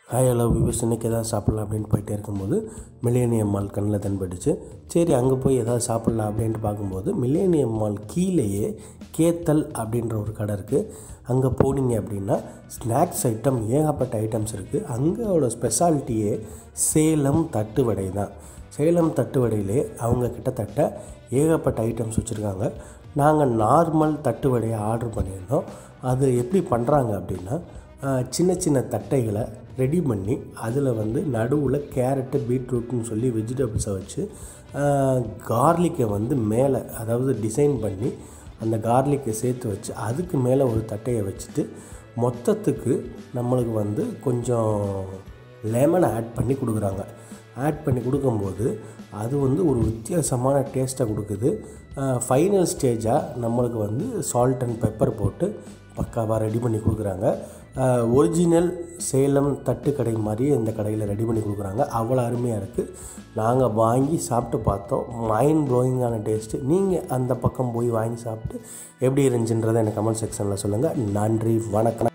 hi hello views இன்றைக்கி எதாவது சாப்பிட்லாம் அப்படின்னு போயிட்டே இருக்கும்போது மில்லேனியம் மால் கண்ணில் தென்பட்டுச்சு சரி அங்கே போய் எதாவது சாப்பிட்லாம் அப்படின்ட்டு பார்க்கும்போது மில்லேனியம் மால் கீழேயே கேத்தல் அப்படின்ற ஒரு கடை இருக்குது அங்கே போனீங்க அப்படின்னா ஸ்நாக்ஸ் ஐட்டம் ஏகப்பட்ட ஐட்டம்ஸ் இருக்குது அங்கேயோட ஸ்பெஷாலிட்டியே சேலம் தட்டு வடை தான் சேலம் தட்டு வடையிலே அவங்க கிட்டத்தட்ட ஏகப்பட்ட ஐட்டம்ஸ் வச்சுருக்காங்க நாங்கள் நார்மல் தட்டு வடையை ஆர்டர் பண்ணியிருந்தோம் அது எப்படி பண்ணுறாங்க அப்படின்னா ஆஹ், சின்ன சின்ன தட்டைகளை ரெடி பண்ணி அதில் வந்து நடுவில் கேரட்டு பீட்ரூட்னு சொல்லி வெஜிடபிள்ஸை வச்சு கார்லிக்கை வந்து மேலே அதாவது டிசைன் பண்ணி அந்த கார்லிக்கை சேர்த்து வச்சு அதுக்கு மேலே ஒரு தட்டையை வச்சுட்டு மொத்தத்துக்கு நம்மளுக்கு வந்து கொஞ்சம் லெமனை ஆட் பண்ணி கொடுக்குறாங்க ஆட் பண்ணி கொடுக்கும்போது அது வந்து ஒரு வித்தியாசமான டேஸ்ட்டை கொடுக்குது ஃபைனல் ஸ்டேஜாக நம்மளுக்கு வந்து சால்ட் அண்ட் பெப்பர் போட்டு பக்காவாக ரெடி பண்ணி கொடுக்குறாங்க ஒரிஜினல் சேலம் தட்டு கடை மாதிரியே இந்த கடையில் ரெடி பண்ணி கொடுக்குறாங்க அவ்வளோ அருமையாக இருக்குது நாங்கள் வாங்கி சாப்பிட்டு பார்த்தோம் மைண்ட் ப்ளோயிங்கான டேஸ்ட்டு நீங்கள் அந்த பக்கம் போய் வாங்கி சாப்பிட்டு எப்படி இருந்துச்சுன்றதை எனக்கு கமெண்ட் செக்ஷனில் சொல்லுங்கள் நன்றி வணக்கம்